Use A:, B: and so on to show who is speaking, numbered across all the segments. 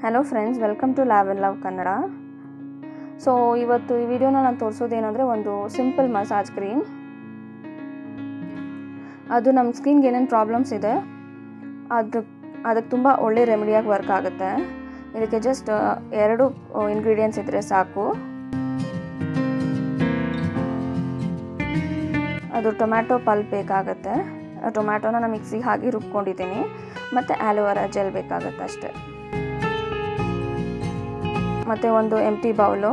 A: hello friends welcome to love and love Kannada so ಇವತ್ತು ಈ ವಿಡಿಯೋನ ನಾನು ತೋರಿಸೋದೇನೆಂದರೆ ಒಂದು ಸಿಂಪಲ್ ಮಸಾಜ್ ಕ್ರೀಮ್ ಅದು ನಮ್ಮ ಸ್ಕಿನ್ಗೆ ಏನೇನು ಪ್ರಾಬ್ಲಮ್ಸ್ ಇದೆ ಅದು ಅದಕ್ಕೆ ತುಂಬ ಒಳ್ಳೆ ರೆಮಿಡಿಯಾಗಿ ವರ್ಕ್ ಆಗುತ್ತೆ ಇದಕ್ಕೆ ಜಸ್ಟ್ ಎರಡು ಇಂಗ್ರೀಡಿಯೆಂಟ್ಸ್ ಇದ್ದರೆ ಸಾಕು ಅದು ಟೊಮ್ಯಾಟೊ ಪಲ್ಪ್ ಬೇಕಾಗುತ್ತೆ ಟೊಮ್ಯಾಟೊನ ನಾನು ಮಿಕ್ಸಿಗೆ ಹಾಕಿ ರುಬ್ಕೊಂಡಿದ್ದೀನಿ ಮತ್ತು ಆಲೋವೆರಾ ಜೆಲ್ ಬೇಕಾಗುತ್ತೆ ಅಷ್ಟೇ ಮತ್ತು ಒಂದು ಎಂಟಿ ಬೌಲು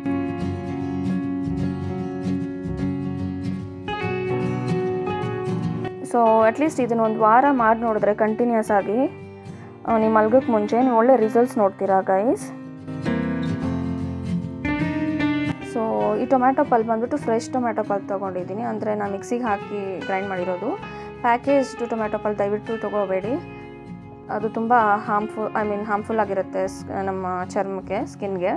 A: ಸೊ ಅಟ್ಲೀಸ್ಟ್ ಇದನ್ನ ಒಂದು ವಾರ ಮಾಡಿ ನೋಡಿದ್ರೆ ಕಂಟಿನ್ಯೂಸ್ ಆಗಿ ನೀವು ಮಲ್ಗೋಕ್ಕೆ ಮುಂಚೆ ನೀವು ಒಳ್ಳೆ ರಿಸಲ್ಟ್ಸ್ ನೋಡ್ತೀರಾ ಗೈಸ್ ಸೊ ಈ ಟೊಮ್ಯಾಟೊ ಪಲ್ಪ್ ಬಂದ್ಬಿಟ್ಟು ಫ್ರೆಶ್ ಟೊಮ್ಯಾಟೊ ಪಲ್ಪ್ ತೊಗೊಂಡಿದ್ದೀನಿ ಅಂದರೆ ನಾನು ಮಿಕ್ಸಿಗೆ ಹಾಕಿ ಗ್ರೈಂಡ್ ಮಾಡಿರೋದು ಪ್ಯಾಕೇಜ್ಡ್ ಟೊಮ್ಯಾಟೊ ಪಲ್ಪ್ ದಯವಿಟ್ಟು ತೊಗೋಬೇಡಿ ಅದು ತುಂಬ ಹಾರ್ಮ್ಫುಲ್ ಐ ಮೀನ್ ಹಾರ್ಮ್ಫುಲ್ ಆಗಿರುತ್ತೆ ನಮ್ಮ ಚರ್ಮಕ್ಕೆ ಸ್ಕಿನ್ಗೆ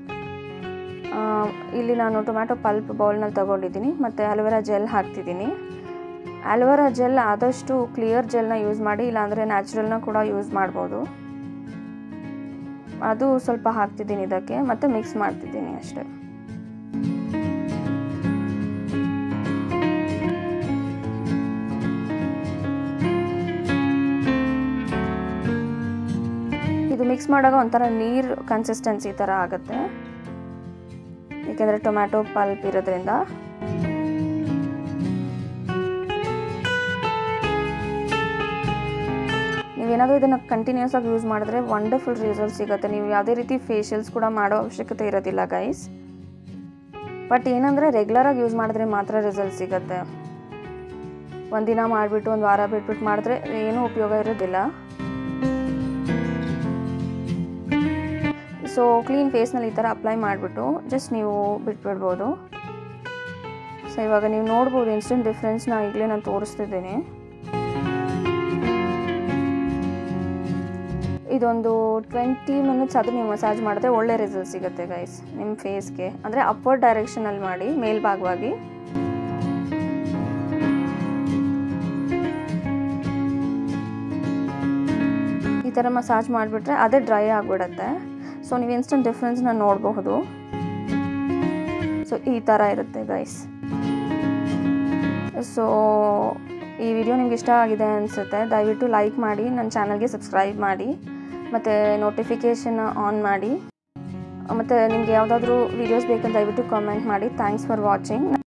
A: ಇಲ್ಲಿ ನಾನು ಟೊಮ್ಯಾಟೊ ಪಲ್ಪ್ ಬೌಲ್ನಲ್ಲಿ ತೊಗೊಂಡಿದ್ದೀನಿ ಮತ್ತು ಅಲೋವೆರಾ ಜೆಲ್ ಹಾಕ್ತಿದ್ದೀನಿ ಆಲೋವೆರಾ ಜೆಲ್ ಆದಷ್ಟು ಕ್ಲಿಯರ್ ಜೆಲ್ನ ಯೂಸ್ ಮಾಡಿ ಇಲ್ಲಾಂದರೆ ನ್ಯಾಚುರಲ್ನ ಕೂಡ ಯೂಸ್ ಮಾಡ್ಬೋದು ಅದು ಸ್ವಲ್ಪ ಹಾಕ್ತಿದ್ದೀನಿ ಇದಕ್ಕೆ ಮತ್ತು ಮಿಕ್ಸ್ ಮಾಡ್ತಿದ್ದೀನಿ ಅಷ್ಟೇ ಇದು ಮಿಕ್ಸ್ ಮಾಡಾಗ ಒಂಥರ ನೀರು ಕನ್ಸಿಸ್ಟೆನ್ಸಿ ಥರ ಆಗುತ್ತೆ ಏಕೆಂದರೆ ಟೊಮ್ಯಾಟೊ ಪಲ್ಪ್ ಇರೋದ್ರಿಂದ ನೀವೇನಾದರೂ ಇದನ್ನು ಕಂಟಿನ್ಯೂಸ್ ಆಗಿ ಯೂಸ್ ಮಾಡಿದ್ರೆ ವಂಡರ್ಫುಲ್ ರಿಸಲ್ಟ್ ಸಿಗುತ್ತೆ ನೀವು ಯಾವುದೇ ರೀತಿ ಫೇಶಿಯಲ್ಸ್ ಕೂಡ ಮಾಡೋ ಅವಶ್ಯಕತೆ ಇರೋದಿಲ್ಲ ಗೈಸ್ ಬಟ್ ಏನಂದರೆ ರೆಗ್ಯುಲರಾಗಿ ಯೂಸ್ ಮಾಡಿದ್ರೆ ಮಾತ್ರ ರಿಸಲ್ಟ್ ಸಿಗುತ್ತೆ ಒಂದಿನ ಮಾಡಿಬಿಟ್ಟು ಒಂದು ವಾರ ಬಿಟ್ಬಿಟ್ಟು ಮಾಡಿದ್ರೆ ಏನೂ ಉಪಯೋಗ ಇರೋದಿಲ್ಲ ಸೊ ಕ್ಲೀನ್ ಫೇಸ್ನಲ್ಲಿ ಈ ಥರ ಅಪ್ಲೈ ಮಾಡಿಬಿಟ್ಟು ಜಸ್ಟ್ ನೀವು ಬಿಟ್ಬಿಡ್ಬೋದು ಸೊ ಇವಾಗ ನೀವು ನೋಡ್ಬೋದು ಇನ್ಸ್ಟೆಂಟ್ ಡಿಫ್ರೆನ್ಸ್ನ ಈಗಲೇ ನಾನು ತೋರಿಸ್ತಿದ್ದೀನಿ ಇದೊಂದು ಟ್ವೆಂಟಿ ಮಿನಿಟ್ಸ್ ಅದು ನೀವು ಮಸಾಜ್ ಮಾಡಿದ್ರೆ ಒಳ್ಳೆ ರಿಸಲ್ಟ್ ಸಿಗುತ್ತೆ ಗೈಸ್ ನಿಮ್ಮ ಫೇಸ್ಗೆ ಅಂದರೆ ಅಪ್ವರ್ಡ್ ಡೈರೆಕ್ಷನಲ್ಲಿ ಮಾಡಿ ಮೇಲ್ಭಾಗವಾಗಿ ಈ ಥರ ಮಸಾಜ್ ಮಾಡಿಬಿಟ್ರೆ ಅದೇ ಡ್ರೈ ಆಗಿಬಿಡುತ್ತೆ ಸೊ ನೀವು ಇನ್ಸ್ಟೆಂಟ್ ಡಿಫ್ರೆನ್ಸ್ನ ನೋಡಬಹುದು ಸೊ ಈ ಥರ ಇರುತ್ತೆ ಗೈಸ್ ಸೊ ಈ ವಿಡಿಯೋ ನಿಮ್ಗೆ ಇಷ್ಟ ಆಗಿದೆ ಅನಿಸುತ್ತೆ ದಯವಿಟ್ಟು ಲೈಕ್ ಮಾಡಿ ನನ್ನ ಚಾನಲ್ಗೆ ಸಬ್ಸ್ಕ್ರೈಬ್ ಮಾಡಿ ಮತ್ತು ನೋಟಿಫಿಕೇಷನ್ ಆನ್ ಮಾಡಿ ಮತ್ತು ನಿಮಗೆ ಯಾವುದಾದ್ರೂ ವೀಡಿಯೋಸ್ ಬೇಕಂತ ದಯವಿಟ್ಟು ಕಾಮೆಂಟ್ ಮಾಡಿ ಥ್ಯಾಂಕ್ಸ್ ಫಾರ್ ವಾಚಿಂಗ್